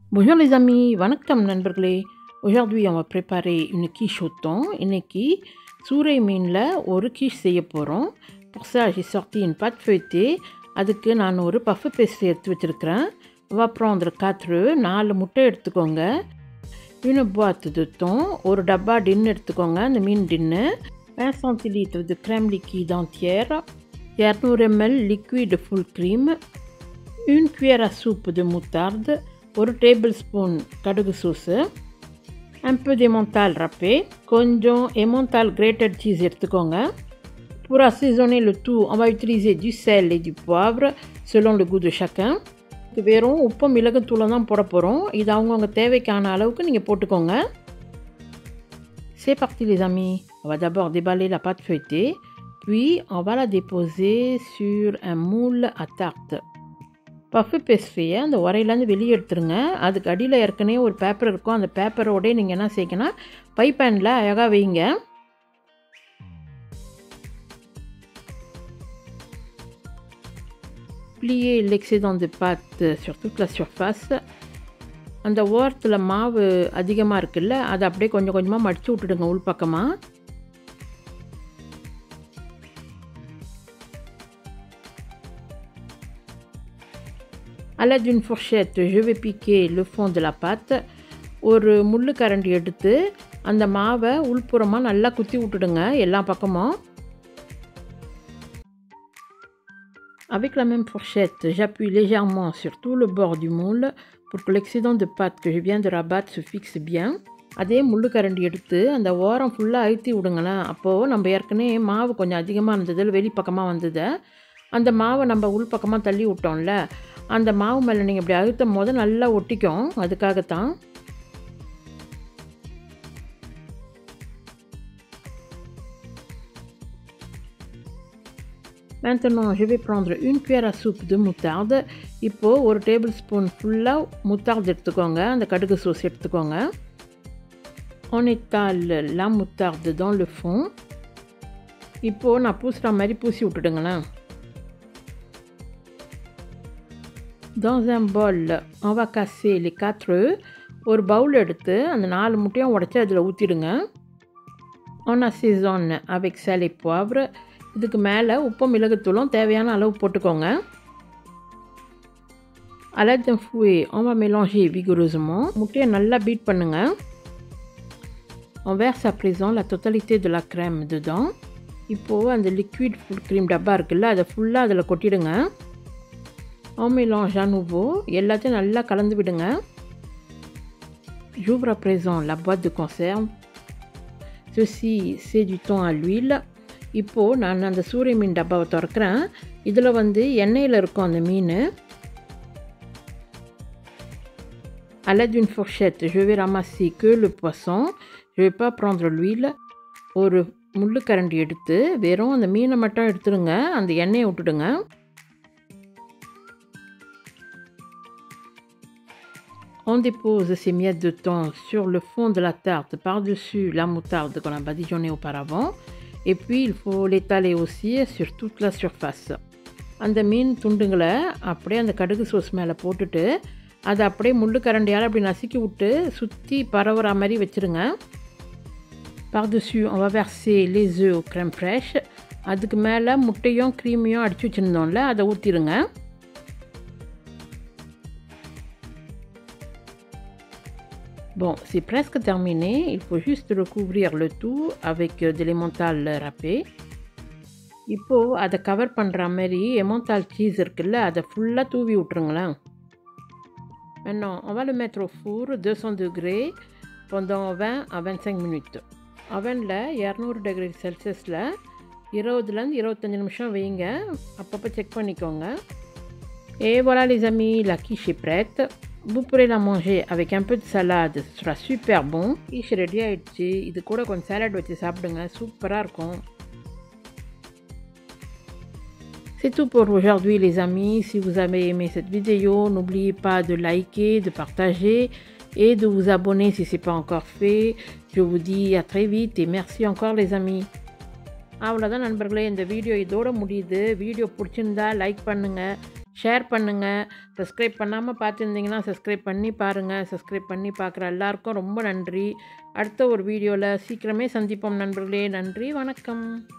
Bonjour les amis, வணக்கம் நண்பர்களே aujourd'hui on va préparer une quiche au thon இன்னைக்கு சூறை மீனில் ஒரு quiche செய்ய போகிறோம் pour ça j'ai sorti une pâte feuilletée அதுக்கு நான் ஒரு பஃப் பேஸ்ட் எடுத்து வச்சுருக்கிறேன் on va prendre 4 நாலு முட்டை எடுத்துக்கோங்க une boîte de thon ஒரு டப்பா டின் எடுத்துக்கோங்க அந்த மீன் tin 1 centilitre de crème liquide entière 200 ml liquide full cream une cuillère à soupe de moutarde ஒரு டேபிள் ஸ்பூன் கடுகு sauce un peu d'emmental râpé கொஞ்சம் emmental grated cheese எடுத்துக்கோங்க pour assaisonner le tout on va utiliser du sel et du poivre selon le goût de chacun இது வெறும் உப்பும் மிளகுத்தூளும் தான் போட போகிறோம் இது அவங்கவுங்க தேவைக்கான அளவுக்கு நீங்கள் போட்டுக்கோங்க C'est parti les amis. On va d'abord déballer la pâte feuilletée, puis on va la déposer sur un moule à tarte. Puff பேஸ்ட்ரியை அந்த உரையிலேருந்து வெளியே எடுத்துருங்க அதுக்கு அடியில் ஏற்கனவே ஒரு பேப்பர் இருக்கும் அந்த பேப்பரோடய நீங்கள் என்ன செய்யணும் பை பேனில் அழகாக வைங்க plier l'excédent de pâte sur toute la surface அந்த ஓரத்தில் மாவு அதிகமாக இருக்குல்ல அதை அப்படியே கொஞ்சம் கொஞ்சமாக மடித்து விட்டுடுங்க உள்பக்கமாக À l'aide d'une fourchette, je vais piquer le fond de la pâte. ஒரு முள்ளு கரண்டி எடுத்து அந்த மாவை உள்புறமாக நல்லா குத்தி விட்டுடுங்க எல்லா பக்கமும் Avec la même fourchette, j'appuie légèrement sur tout le bord du moule pour que l'excédent de pâte que je viens de rabattre se fixe bien. அதே முள்ளு கரண்டி எடுத்து அந்த ஓரம் ஃபுல்லாக அழுத்தி விடுங்களேன் அப்போது நம்ம ஏற்கனவே மாவு கொஞ்சம் அதிகமாக இருந்தது வெளிப்பக்கமாக வந்தது அந்த மாவை நம்ம உள் பக்கமாக தள்ளி விட்டோம்ல அந்த மாவு மேலே நீங்கள் இப்படி அழுத்தும் போது நல்லா ஒட்டிக்கும் அதுக்காகத்தான் Maintenant, je vais prendre une cuillère à soupe de moutarde. இப்போது ஒரு டேபிள் ஸ்பூன் ஃபுல்லாக முத்தார்டு எடுத்துக்கோங்க அந்த கடுகு சோஸ் எடுத்துக்கோங்க On étale la moutarde dans le fond. இப்போது நான் பூசுகிற மாதிரி பூசி விட்டுடுங்களேன் Dans un bol, on va casser les quatre œufs. ஒரு பவுல் எடுத்து அந்த நாலு முட்டையும் உடச்சி அதில் ஊற்றிடுங்க on assaisonne avec sel et poivre இதுக்கு மேலே உப்பும் மிளகுத்தூளும் தேவையான அளவு போட்டுக்கோங்க à l'aide d'un fouet on va mélanger vigoureusement முட்டையை நல்லா பீட் பண்ணுங்கள் on verse à présent la totalité de la crème dedans இப்போது அந்த லிக்விட் ஃபுல் க்ரீம் டப்பா இருக்குல்ல அதை ஃபுல்லாக அதில் கொட்டிடுங்க on mélange à nouveau எல்லாத்தையும் நல்லா கலந்து விடுங்க j'ouvre à présent la boîte de conserve ceci c'est du thon à l'huile இப்போது நான் அந்த சூரிய மீன் டப்பாவை திறக்கிறேன் இதில் வந்து எண்ணெயில் இருக்கும் அந்த மீன் à l'aide d'une fourchette je vais ramasser que le poisson je vais pas prendre l'huile ஒரு முள்ளு கரண்டி எடுத்து வெறும் அந்த மீனை மட்டும் எடுத்துடுங்க அந்த எண்ணெயை விட்டுடுங்க On dépose ces miettes de thon sur le fond de la tarte par-dessus la moutarde qu'on a badigeonnée auparavant. Et puis il faut l'étaler aussi sur toute la surface. அந்த மீன் துண்டுங்களை அப்படியே அந்த கடுகு சோஸ் மேலே போட்டுட்டு அதை அப்படியே முள்ளு கரண்டியால் அப்படி நசுக்கி விட்டு சுற்றி பரவுற மாதிரி வச்சுருங்க par-dessus on va verser les œufs au crème fraîche அதுக்கு மேலே முட்டையும் க்ரீமையும் அடித்து வச்சுருந்தோம்ல அதை ஊற்றிடுங்க Bon, c'est presque terminé. Il faut juste recouvrir le tout avec de l'emmental râpé. இப்போது அதை கவர் பண்ணுற மாதிரி எமோந்தால் சீஸ் இருக்குல்ல அதை ஃபுல்லாக தூவி விட்ருங்களேன் Maintenant, on va le mettre au four 200 degrés pendant 20 à 25 minutes. அவனில் இரநூறு டிகிரி செல்சியஸில் இருபதுலேருந்து இருபத்தஞ்சி நிமிஷம் வைங்க அப்பப்போ செக் பண்ணிக்கோங்க Et voilà les amis, la quiche est prête. Vous pourrez la manger avec un peu de salade, ce sera super bon. quiche ready ஆயிடுச்சு இது கூட கொஞ்சம் சாலட் வச்சு சாப்பிடுங்க சூப்பராக இருக்கும் C'est tout pour aujourd'hui les amis. Si vous avez aimé cette vidéo, n'oubliez pas de liker, de partager et de vous abonner si ce n'est pas encore fait. Je vous dis à très vite et merci encore les amis. அவ்வளோதான் நண்பர்களே இந்த video இதோட முடியுது video பிடிச்சிருந்தா like பண்ணுங்கள் share பண்ணுங்கள் subscribe பண்ணாமல் பார்த்துருந்தீங்கன்னா சப்ஸ்கிரைப் பண்ணி பாருங்கள் சப்ஸ்கிரைப் பண்ணி பார்க்குற எல்லாருக்கும் ரொம்ப நன்றி அடுத்த ஒரு வீடியோவில் சீக்கிரமே சந்திப்போம் நண்பர்களே நன்றி வணக்கம்